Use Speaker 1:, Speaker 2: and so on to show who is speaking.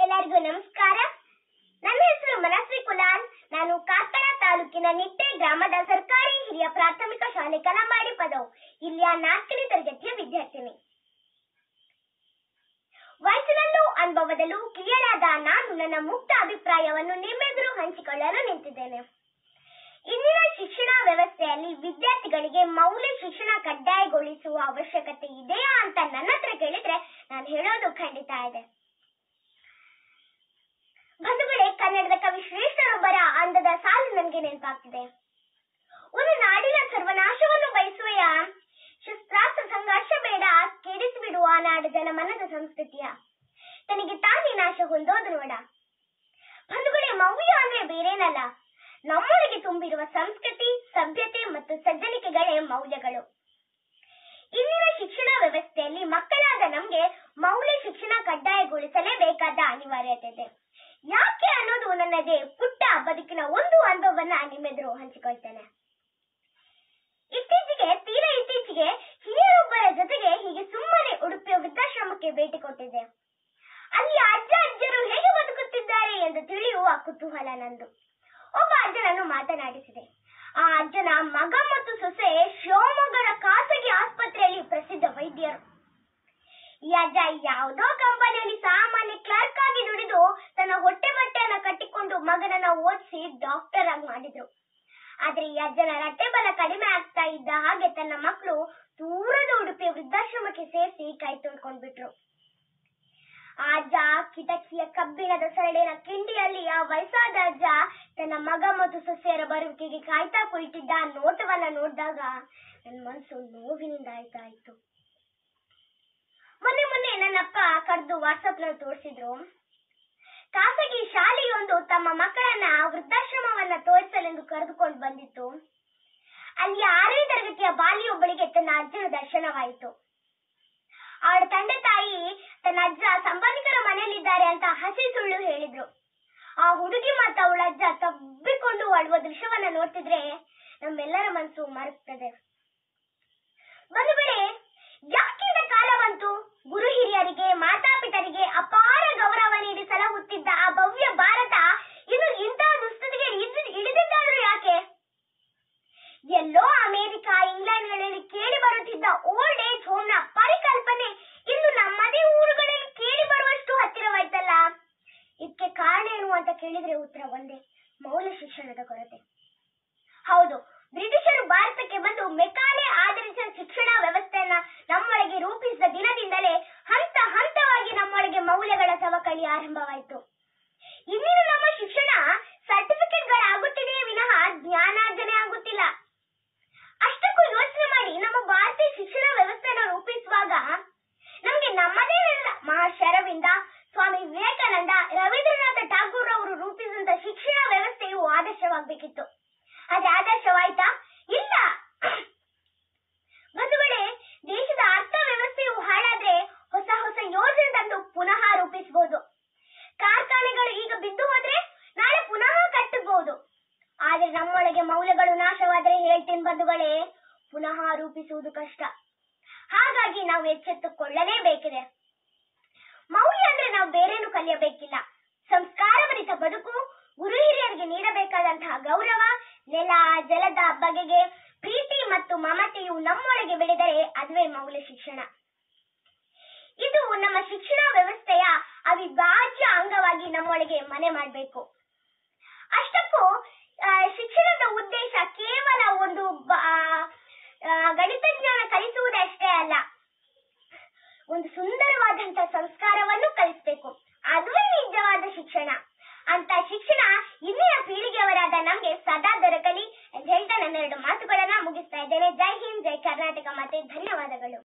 Speaker 1: ಎಲ್ಲರಿಗೂ ನಮಸ್ಕಾರ ನನ್ನ ಹೆಸರು ಮನಸ್ವಿ ಕುಲಾಲ್ ನಾನು ಕಾರ್ಕಳ ತಾಲೂಕಿನ ನಿಟ್ಟೆ ಗ್ರಾಮದ ಸರ್ಕಾರಿ ಹಿರಿಯ ಪ್ರಾಥಮಿಕ ಶಾಲೆ ಕಲಂಬಾಡಿ ಪದವು ಇಲ್ಲಿಯ ನಾಲ್ಕನೇ ತರಗತಿಯ ವಿದ್ಯಾರ್ಥಿನಿ ವಯಸ್ಸಿನಲ್ಲೂ ಅನುಭವದಲ್ಲೂ ಕಿರಿಯರಾದ ನಾನು ನನ್ನ ಮುಕ್ತ ಅಭಿಪ್ರಾಯವನ್ನು ನಿಮ್ಮೆದುರು ಹಂಚಿಕೊಳ್ಳಲು ನಿಂತಿದ್ದೇನೆ ಇಂದಿನ ಶಿಕ್ಷಣ ವ್ಯವಸ್ಥೆಯಲ್ಲಿ ವಿದ್ಯಾರ್ಥಿಗಳಿಗೆ ಮೌಲ್ಯ ಶಿಕ್ಷಣ ಕಡ್ಡಾಯಗೊಳಿಸುವ ಅವಶ್ಯಕತೆ ಇದೆಯಾ ಅಂತ ನನ್ನ ಹತ್ರ ಕೇಳಿದ್ರೆ ನಾನು ಹೇಳೋದು ಖಂಡಿತ ಇದೆ ಬಂಧುಗಳೇ ಕನ್ನಡದ ಕವಿ ಶ್ರೇಷ್ಠರೊಬ್ಬರ ಅಂದದ ಸಾಲು ನನಗೆ ನೆನಪಾಗ್ತಿದೆ ಒಂದು ನಾಡಿನ ಸರ್ವನಾಶವನ್ನು ಬಯಸುವೆಯ ಶಸ್ತ್ರಾಸ್ತ್ರ ಸಂಘರ್ಷ ಬೇಡ ಕೆಡಿಸಿಬಿಡುವ ನಾಡು ಜನಮನದ ಸಂಸ್ಕೃತಿಯ ತನಗೆ ತಾನೇ ನಾಶ ಹೊಂದೋದು ನೋಡ ಬಂಧುಗಳೇ ಮೌಲ್ಯ ಅಂದ್ರೆ ಬೇರೇನಲ್ಲ ನಮ್ಮೊಳಗೆ ತುಂಬಿರುವ ಸಂಸ್ಕೃತಿ ಸಭ್ಯತೆ ಮತ್ತು ಸಜ್ಜನಿಕೆಗಳೇ ಮೌಲ್ಯಗಳು ಇಂದಿನ ಶಿಕ್ಷಣ ವ್ಯವಸ್ಥೆಯಲ್ಲಿ ಮಕ್ಕಳಾದ ನಮ್ಗೆ ಮೌಲ್ಯ ಶಿಕ್ಷಣ ಕಡ್ಡಾಯಗೊಳಿಸಲೇಬೇಕಾದ ಅನಿವಾರ್ಯತೆ ಇದೆ ಯಾಕೆ ಅನ್ನೋದು ನನ್ನದೇ ಪುಟ್ಟ ಬದುಕಿನ ಒಂದು ಅನುಭವವನ್ನ ನಿಮ್ಮೆದುರು ಹಂಚಿಕೊಳ್ತೇನೆ ಇತ್ತೀಚೆಗೆ ತೀರಾ ಇತ್ತೀಚೆಗೆ ಹಿರಿಯರೊಬ್ಬರ ಜೊತೆಗೆ ಹೀಗೆ ಸುಮ್ಮನೆ ಉಡುಪಿಯ ವೃದ್ಧಾಶ್ರಮಕ್ಕೆ ಭೇಟಿ ಕೊಟ್ಟಿದ್ದೆ ಅಲ್ಲಿ ಅಜ್ಜ ಅಜ್ಜರು ಹೇಗೆ ಬದುಕುತ್ತಿದ್ದಾರೆ ಎಂದು ತಿಳಿಯುವ ಕುತೂಹಲ ನಂದು ಒಬ್ಬ ಅಜ್ಜನನ್ನು ಮಾತನಾಡಿಸಿದೆ ಆ ಅಜ್ಜನ ಮಗ ಮತ್ತು ಸೊಸೆ ಶಿವಮೊಗ್ಗದ ಖಾಸಗಿ ಆಸ್ಪತ್ರೆಯಲ್ಲಿ ಪ್ರಸಿದ್ಧ ವೈದ್ಯರು ಈ ಅಜ್ಜ ಯಾವುದೋ ಕಂಪನಿಯಲ್ಲಿ ಸಾಮಾನ್ಯ ಕ್ಲರ್ಕ್ ಆಗಿ ದುಡಿದು ತನ್ನ ಹೊಟ್ಟೆ ಬಟ್ಟೆಯನ್ನ ಕಟ್ಟಿಕೊಂಡು ಮಗನನ್ನ ಓದಿಸಿ ಡಾಕ್ಟರ್ ಆಗಿ ಮಾಡಿದ್ರು ಆದ್ರೆ ಈ ಅಜ್ಜನ ರಟ್ಟೆ ಬಲ ಕಡಿಮೆ ಆಗ್ತಾ ಇದ್ದ ಹಾಗೆ ತನ್ನ ಮಕ್ಕಳು ದೂರದ ಉಡುಪಿ ವೃದ್ಧಾಶ್ರಮಕ್ಕೆ ಸೇರಿಸಿ ಕೈ ತೊಳ್ಕೊಂಡ್ಬಿಟ್ರು ಆ ಅಜ್ಜ ಕಿಟಕಿಯ ಕಬ್ಬಿಣದ ಸರಳಿನ ಕಿಂಡಿಯಲ್ಲಿ ಆ ವಯಸ್ಸಾದ ಅಜ್ಜ ತನ್ನ ಮಗ ಮತ್ತು ಸೊಸೆಯರ ಬರುವಿಕೆಗೆ ಕಾಯ್ತಾ ಕುಳಿತಿದ್ದ ಆ ನೋಟವನ್ನ ನೋಡಿದಾಗ ನನ್ನ ಮನಸ್ಸು ನೋವಿನಿಂದ ಆಯ್ತಾ ಇತ್ತು ಮೊನ್ನೆ ಮೊನ್ನೆ ನನ್ನಪ್ಪ ಕರೆದು ವಾಟ್ಸಪ್ ನಲ್ಲಿ ತೋರಿಸಿದ್ರು ಖಾಸಗಿ ಶಾಲೆಯೊಂದು ತಮ್ಮ ಮಕ್ಕಳನ್ನ ವೃದ್ಧಾಶ್ರಮವನ್ನ ತೋರಿಸಲೆಂದು ಕರೆದುಕೊಂಡು ಬಂದಿತ್ತು ಅಲ್ಲಿ ಆರನೇ ತರಗತಿಯ ಬಾಲಿಯೊಬ್ಬಳಿಗೆ ತನ್ನ ಅಜ್ಜನ ದರ್ಶನವಾಯಿತು ಅವಳ ತಂದೆ ತಾಯಿ ತನ್ನ ಅಜ್ಜ ಸಂಬಂಧಿಕರ ಮನೆಯಲ್ಲಿದ್ದಾರೆ ಅಂತ ಹಸಿ ಸುಳ್ಳು ಹೇಳಿದ್ರು ಆ ಹುಡುಗಿ ಮತ್ತು ಅವಳ ಅಜ್ಜ ತಬ್ಬಿಕೊಂಡು ಅಳುವ ದೃಶ್ಯವನ್ನ ನೋಡ್ತಿದ್ರೆ ನಮ್ಮೆಲ್ಲರ ಮನಸ್ಸು ಮರುತ್ತದೆ ಬಂಧುಗಳೇ ಯಾಕಿಂದ ಕಾಲ ಬಂತು ಗುರು ಹಿರಿಯರಿಗೆ ಮಾತಾಪಿತರಿಗೆ ಅಪಾರ ಗೌರವ ನೀಡಿ ಸಲಹುತ್ತಿದ್ದ ಆ ಭವ್ಯ ಭಾರತ ಇನ್ನು ಇಂತಹ ದುಸ್ಥಿತಿಗೆ ಇಳಿದು- ಇಳಿದಿದ್ದಾದ್ರೂ ಯಾಕೆ ಎಲ್ಲೋ ಅಮೆರಿಕ ಇಂಗ್ಲೆಂಡ್ಗಳಲ್ಲಿ ಕೇಳಿ ಬರುತ್ತಿದ್ದ ಓಲ್ಡ್ ಏಜ್ ಹೋಮ್ ನ ಪರಿಕಲ್ಪನೆ ಇನ್ನು ನಮ್ಮದೇ ಊರುಗಳಲ್ಲಿ ಕೇಳಿ ಬರುವಷ್ಟು ಹತ್ತಿರವಾಯ್ತಲ್ಲ ಇದಕ್ಕೆ ಕಾರಣ ಏನು ಅಂತ ಕೇಳಿದ್ರೆ ಉತ್ತರ ಒಂದೇ ಮೌಲ್ಯ ಶಿಕ್ಷಣದ ಕೊರತೆ ಹೌದು ಬ್ರಿಟಿಷರು ಭಾರತಕ್ಕೆ ಬಂದು ಮೆಕಾಲೆ ಆಧರಿಸಿದ ಶಿಕ್ಷಣ ವ್ಯವಸ್ಥೆಯನ್ನ ನಮ್ಮೊಳಗೆ ರೂಪಿಸಿದ ದಿನದಿಂದಲೇ ಹಂತ ಹಂತವಾಗಿ ನಮ್ಮೊಳಗೆ ಮೌಲ್ಯಗಳ ಸವಕಳಿ ಆರಂಭವಾಯಿತು ಇಂದಿನ ನಮ್ಮ ಶಿಕ್ಷಣ ಸರ್ಟಿಫಿಕೇಟ್ಗಳಾಗುತ್ತಿದೆಯೇ ವಿನಃ ಜ್ಞಾನಾರ್ಜನೆ ಆಗುತ್ತಿಲ್ಲ ಅಷ್ಟಕ್ಕೂ ಯೋಚನೆ ಮಾಡಿ ನಮ್ಮ ಭಾರತೀಯ ಶಿಕ್ಷಣ ವ್ಯವಸ್ಥೆಯನ್ನು ರೂಪಿಸುವಾಗ ನಮಗೆ ನಮ್ಮದೇ ನೆಲ ಮಹರ್ಷಿ ಅರವಿಂದ ಸ್ವಾಮಿ ವಿವೇಕಾನಂದ ರವೀಂದ್ರನಾಥ ಠಾಗೂರ್ ಅವರು ರೂಪಿಸಿದಂತ ಶಿಕ್ಷಣ ವ್ಯವಸ್ಥೆಯು ಆದರ್ಶವಾಗಬೇಕಿತ್ತು ಅದೇ ಆದರ್ಶವಾಯ್ತಾ ಇಲ್ಲ ಬಂಧುಗಳೇ ದೇಶದ ಅರ್ಥ ವ್ಯವಸ್ಥೆಯು ಹಾಳಾದ್ರೆ ಹೊಸ ಹೊಸ ಯೋಜನೆ ತಂದು ಪುನಃ ರೂಪಿಸಬಹುದು ಕಾರ್ಖಾನೆಗಳು ಈಗ ಬಿದ್ದು ಹೋದ್ರೆ ನಾಳೆ ಪುನಃ ಕಟ್ಟಬಹುದು ಆದ್ರೆ ನಮ್ಮೊಳಗೆ ಮೌಲ್ಯಗಳು ನಾಶವಾದರೆ ಹೇಳ್ತೀನಿ ಬಂಧುಗಳೇ ಪುನಃ ರೂಪಿಸುವುದು ಕಷ್ಟ ಹಾಗಾಗಿ ನಾವು ಎಚ್ಚೆತ್ತುಕೊಳ್ಳಲೇಬೇಕಿದೆ ಮೌಲ್ಯ ಅಂದ್ರೆ ನಾವು ಬೇರೇನು ಕಲಿಯಬೇಕಿಲ್ಲ ಸಂಸ್ಕಾರಭರಿತ ಬದುಕು ಗುರು ಹಿರಿಯರಿಗೆ ನೀಡಬೇಕಾದಂತಹ ಗೌರವ ನೆಲ ಜಲದ ಬಗೆಗೆ ಪ್ರೀತಿ ಮತ್ತು ಮಮತೆಯು ನಮ್ಮೊಳಗೆ ಬೆಳೆದರೆ ಅದುವೇ ಮೌಲ್ಯ ಶಿಕ್ಷಣ ಇದು ನಮ್ಮ ಶಿಕ್ಷಣ ವ್ಯವಸ್ಥೆಯ ಅವಿಭಾಜ್ಯ ಅಂಗವಾಗಿ ನಮ್ಮೊಳಗೆ ಮನೆ ಮಾಡಬೇಕು ಅಷ್ಟಕ್ಕೂ ಆ, ಶಿಕ್ಷಣದ ಉದ್ದೇಶ ಕೇವಲ ಒಂದು ಬ- ಆ, ಗಣಿತ ಜ್ಞಾನ ಕಲಿಸುವುದೇ ಅಷ್ಟೇ ಅಲ್ಲ ಒಂದು ಸುಂದರವಾದಂತ ಸಂಸ್ಕಾರವನ್ನು ಕಲಿಸಬೇಕು ಅದುವೇ ನಿಜವಾದ ಶಿಕ್ಷಣ ಅಂತ ಶಿಕ್ಷಣ ಇಂದಿನ ಪೀಳಿಗೆಯವರಾದ ನಮ್ಗೆ ಸದಾ ದೊರಕಲಿ ಅಂತ ಹೇಳ್ತಾ ನನ್ನೆರಡು ಮಾತುಗಳನ್ನ ಮುಗಿಸ್ತಾ ಇದ್ದೇನೆ ಜೈ ಹಿಂದ್ ಜೈ ಕರ್ನಾಟಕ ಮತ್ತೆ ಧನ್ಯವಾದಗಳು